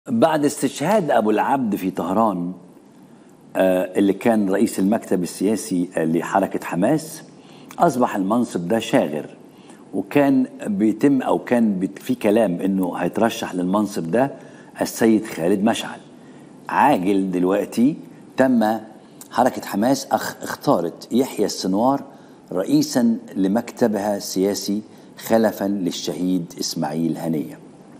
بعد استشهاد أبو العبد في طهران آه، اللي كان رئيس المكتب السياسي لحركة حماس أصبح المنصب ده شاغر وكان بيتم أو كان بيت- في كلام إنه هيترشح للمنصب ده السيد خالد مشعل عاجل دلوقتي تم حركة حماس أخ اختارت يحيى السنوار رئيسا لمكتبها السياسي خلفا للشهيد إسماعيل هنيه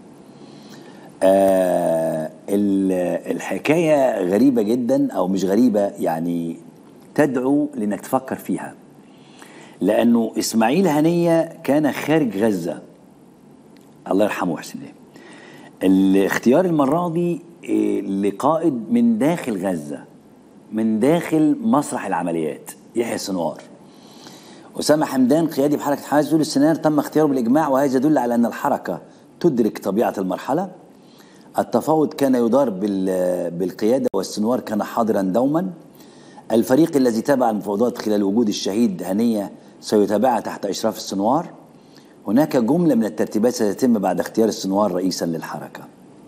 آه ال- الحكاية غريبة جدا أو مش غريبة يعني تدعو لأنك تفكر فيها لأنه إسماعيل هنية كان خارج غزة الله يرحمه ويحسن إليه الاختيار المرة دي إيه، لقائد من داخل غزة من داخل مسرح العمليات يحيى السنوار أسامة حمدان قيادي بحركة حماس يقول السنار تم اختياره بالإجماع وهذا يدل على أن الحركة تدرك طبيعة المرحلة التفاوض كان يدار بال- بالقيادة والسنوار كان حاضرا دوما الفريق الذي تابع المفاوضات خلال وجود الشهيد هنية سيتابعها تحت إشراف السنوار هناك جملة من الترتيبات ستتم بعد اختيار السنوار رئيسا للحركة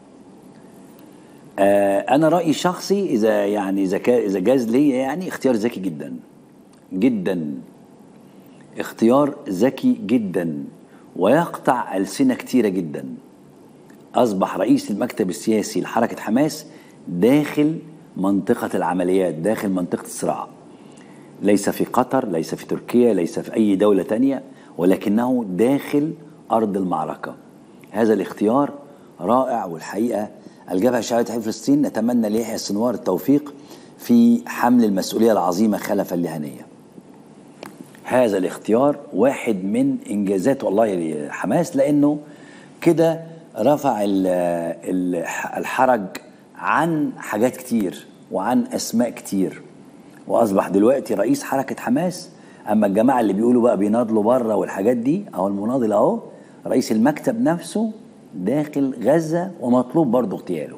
آه، أنا رأيي شخصي إذا يعني إذا كا- إذا جاز لي يعني اختيار ذكي جدا جدا اختيار ذكي جدا ويقطع ألسنة كتيرة جدا أصبح رئيس المكتب السياسي لحركة حماس داخل منطقة العمليات داخل منطقة الصراع ليس في قطر ليس في تركيا ليس في أي دولة تانية ولكنه داخل أرض المعركة هذا الاختيار رائع والحقيقة الجبهة الشعبية تحرير فلسطين نتمنى ليحيى السنوار التوفيق في حمل المسؤولية العظيمة خلفا لهنية هذا الاختيار واحد من انجازات والله حماس لانه كده رفع ال- ال- الحرج عن حاجات كتير وعن اسماء كتير واصبح دلوقتي رئيس حركه حماس اما الجماعه اللي بيقولوا بقى بيناضلوا بره والحاجات دي اهو المناضل اهو رئيس المكتب نفسه داخل غزه ومطلوب برضه اغتياله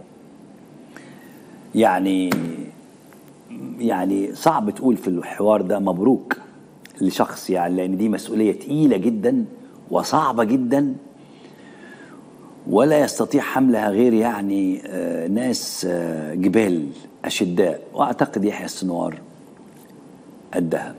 يعني يعني صعب تقول في الحوار ده مبروك لشخص يعني لان دي مسؤوليه تقيله جدا وصعبه جدا ولا يستطيع حملها غير يعني آه، ناس آه، جبال اشداء واعتقد يحيى السنوار قدها